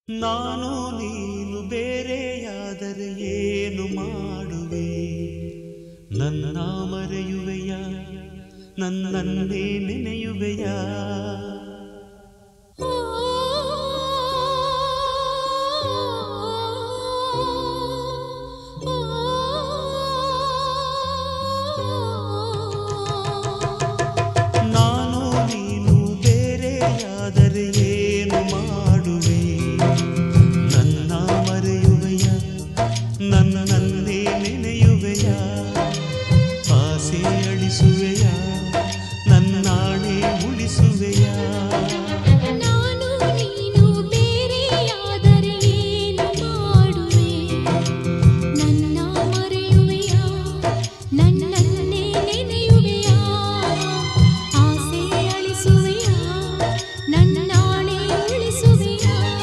ನಾನು ನೀನು ಬೇರೆಯಾದರೆ ಏನು ಮಾಡುವೆ ನನ್ನ ಮರೆಯುವೆಯ ನನ್ನನ್ನೇ ನೆನೆಯುವೆಯ ನಾನು ನೀನು ಬೇರೆಯಾದರೆ ಏನು ಮಾಡುವೆ ನನ್ನ ಮರೆಯುವೆಯ ನನ್ನನ್ನೇ ನೆನೆಯುವೆಯ ಆಸೆ ಅಳಿಸುವೆಯ ನನ್ನಾಣೆ ಉಳಿಸುವೆಯ ನಾನು ನೀನು ಬೇರೆಯಾದರೆ ಏನು ಮಾಡುವೆ ನನ್ನ ಮರೆಯುವೆಯ ನನ್ನನ್ನೇ ನೆನೆಯುವೆಯ ಆಸೆ ಅಳಿಸುವೆಯ ನನ್ನಾಣೆ ಉಳಿಸುವೆಯ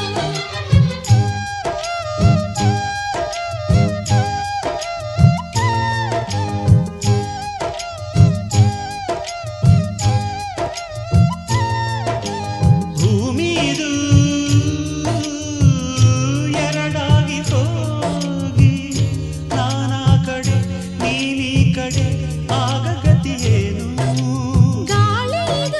ಭೂಮಿದು ಎರಡಾಗಿ ಹೋಗಿ ನಾನಾ ಕಡೆ ನೀನೀ ಕಡೆ ಆಗ ಗತಿಯೇನು ಗಾಳಿದು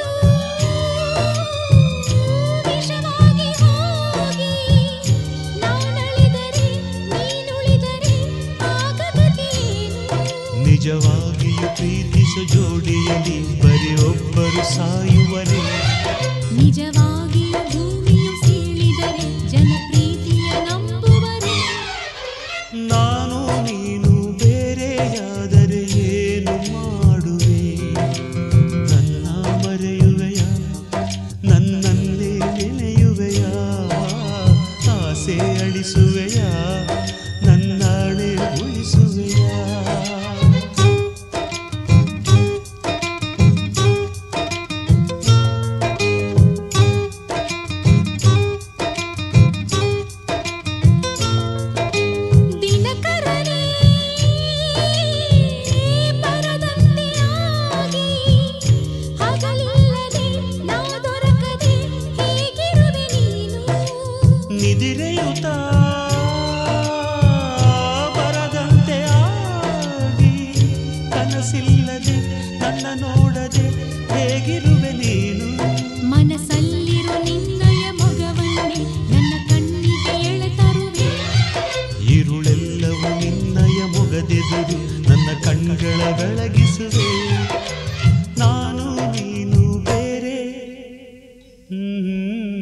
ವಿಷವಾಗಿ ಹೋಗಿ ನಾನಳಿದರೆ ನೀನುಳಿದರೆ ಆಗ ಗತಿಯೇನು ನಿಜವಾಗಿಯೂ ಪ್ರೀತಿಸು ಜೋಡಿಯಲ್ಲಿ ಬರೀ ಒಬ್ಬರು ಸಾಯುವರೆ ನಿಜವಾಗಿಯೂ ಭೂಮಿಯು ಸೀಳಿದರೆ ಜನಪ್ರೀತಿಯ ನಂಬುವರೆ ನಾನು ನೀನು ಬೇರೆಯಾದರೆ ಏನು ಮಾಡುವೆ ನನ್ನ ಮರೆಯುವೆಯ ನನ್ನನ್ನೇ ನೆನೆಯುವೆಯ ಆಸೆ ಅಳಿಸುವೆಯ ನನ್ನಾಣೆ ಉಳಿಸುವೆಯ ದಿನಕರನೇ ಬರದಂತೆ ಆಗಿ ಹಗಲಿಲ್ಲದೆ ನಾ ದೊರಕದೆ ಹೇಗಿರುವೆ ನೀನು ನಿದಿರೆಯುತ ಬರದಂತೆ ಆಗಿ ಕನಸಿಲ್ಲದೆ ನನ್ನ ನೋಡದೆ ಹೇಗಿರುವೆ ನೀನು ಮನಸ್ಸಲ್ಲಿರೋ ನಿನ್ನಯ ಮೊಗವನ್ನೇ ನನ್ನ ಕಣ್ಣಿಗೆ ಎಳೆತರುವೆ ഇരുളെಲ್ಲವೂ ನಿನ್ನಯ ಮೊಗದೆದುರು ನನ್ನ ಕಣ್ಗಳ ಬೆಳಗಿಸುವೆ ನಾನು ನೀನು ಬೇರೆ ಹ್ಮ್.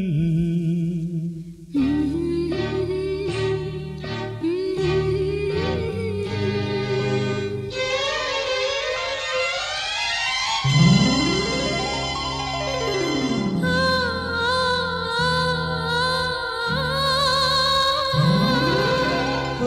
ಓ,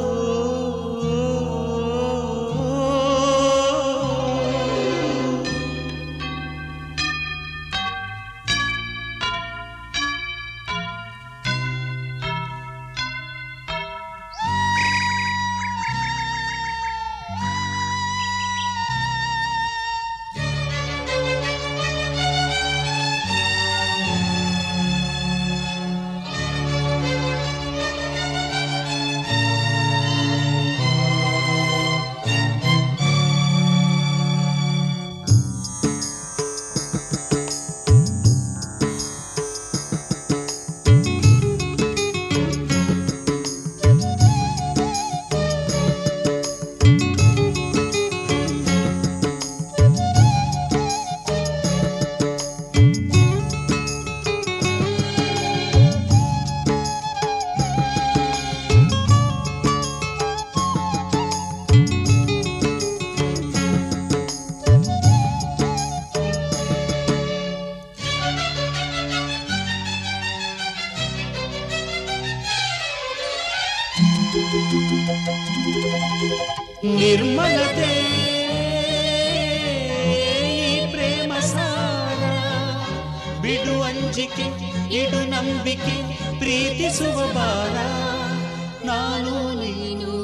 ನಿರ್ಮಲತೆ ಈ ಪ್ರೇಮ ಸಾರ ಬಿಡು ಅಂಜಿಕೆ ಇಡು ನಂಬಿಕೆ ಪ್ರೀತಿಸುವ ಬಾರ ನಾನು ನೀನು